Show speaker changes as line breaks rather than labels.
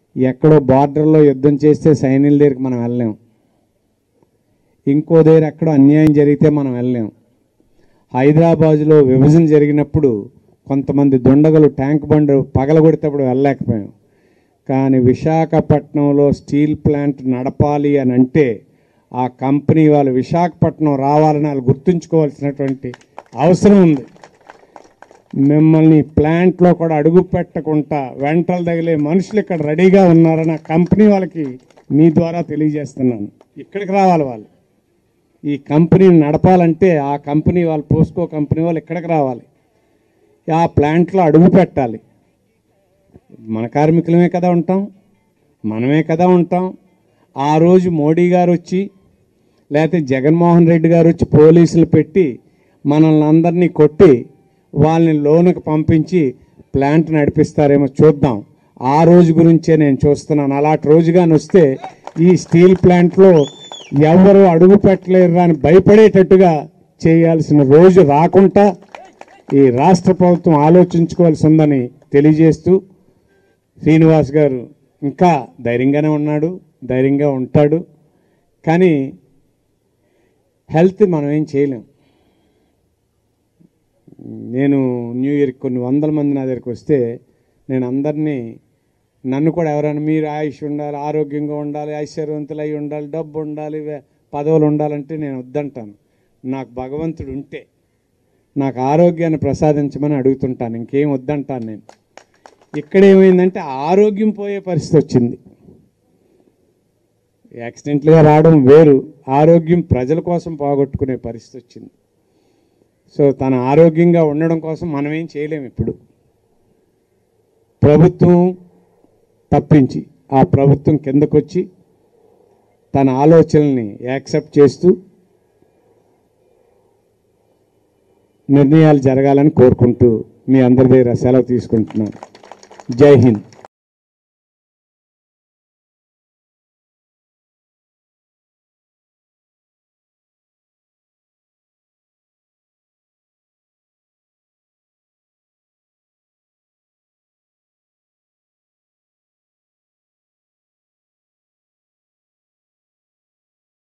ఎక్కడో బార్డర్లో యుద్ధం చేస్తే సైన్యుల దగ్గరికి మనం వెళ్ళలేం ఇంకో దగ్గర ఎక్కడో అన్యాయం జరిగితే మనం వెళ్ళలేం హైదరాబాదులో విభజన జరిగినప్పుడు కొంతమంది దుండగులు ట్యాంక్ బండ్ పగలగొడితేప్పుడు వెళ్ళలేకపోయాం కానీ విశాఖపట్నంలో స్టీల్ ప్లాంట్ నడపాలి అని అంటే ఆ కంపెనీ వాళ్ళు విశాఖపట్నం రావాలని వాళ్ళు గుర్తుంచుకోవాల్సినటువంటి అవసరం ఉంది మిమ్మల్ని ప్లాంట్లో కూడా అడుగు పెట్టకుండా వెంటలు తగిలే మనుషులు ఇక్కడ రెడీగా ఉన్నారని ఆ కంపెనీ వాళ్ళకి మీ ద్వారా తెలియజేస్తున్నాను ఇక్కడికి రావాలి వాళ్ళు ఈ కంపెనీని నడపాలంటే ఆ కంపెనీ వాళ్ళు పోస్కో కంపెనీ వాళ్ళు ఇక్కడికి రావాలి ఆ ప్లాంట్లో అడుగు పెట్టాలి మన కార్మికులమే కదా ఉంటాం మనమే కదా ఉంటాం ఆ రోజు మోడీ గారు వచ్చి లేకపోతే జగన్మోహన్ రెడ్డి గారు వచ్చి పోలీసులు పెట్టి మనల్ని అందరినీ కొట్టి వాళ్ళని లోనుకు పంపించి ప్లాంట్ నడిపిస్తారేమో చూద్దాం ఆ రోజు గురించే నేను చూస్తున్నాను అలాంటి రోజుగాని వస్తే ఈ స్టీల్ ప్లాంట్లో ఎవరు అడుగు పెట్టలేరు అని భయపడేటట్టుగా చేయాల్సిన రోజు రాకుండా ఈ రాష్ట్ర ప్రభుత్వం ఆలోచించుకోవాల్సి ఉందని తెలియజేస్తూ శ్రీనివాస్ గారు ఇంకా ధైర్యంగానే ఉన్నాడు ధైర్యంగా ఉంటాడు కానీ హెల్త్ మనం ఏం చేయలేం నేను న్యూ ఇయర్కి కొన్ని వందల మంది నా దగ్గరికి వస్తే నేను అందరినీ నన్ను కూడా ఎవరైనా మీరు ఆయుష్ ఉండాలి ఆరోగ్యంగా ఉండాలి ఐశ్వర్యవంతులు అయి ఉండాలి డబ్బు ఉండాలి వే- పదవులు ఉండాలంటే నేను వద్దంటాను నాకు భగవంతుడు ఉంటే నాకు ఆరోగ్యాన్ని ప్రసాదించమని అడుగుతుంటాను ఇంకేం వద్దంటాను నేను ఇక్కడ ఏమైందంటే ఆరోగ్యం పోయే పరిస్థితి వచ్చింది యాక్సిడెంట్లుగా రావడం వేరు ఆరోగ్యం ప్రజల కోసం పోగొట్టుకునే పరిస్థితి వచ్చింది సో తన ఆరోగ్యంగా ఉండడం కోసం మనం ఏం చేయలేము ఇప్పుడు ప్రభుత్వం తప్పించి ఆ ప్రభుత్వం కిందకొచ్చి తన ఆలోచనల్ని యాక్సెప్ట్ చేస్తూ నిర్ణయాలు జరగాలని కోరుకుంటూ మీ అందరి దగ్గర సెలవు తీసుకుంటున్నాను జై హింద్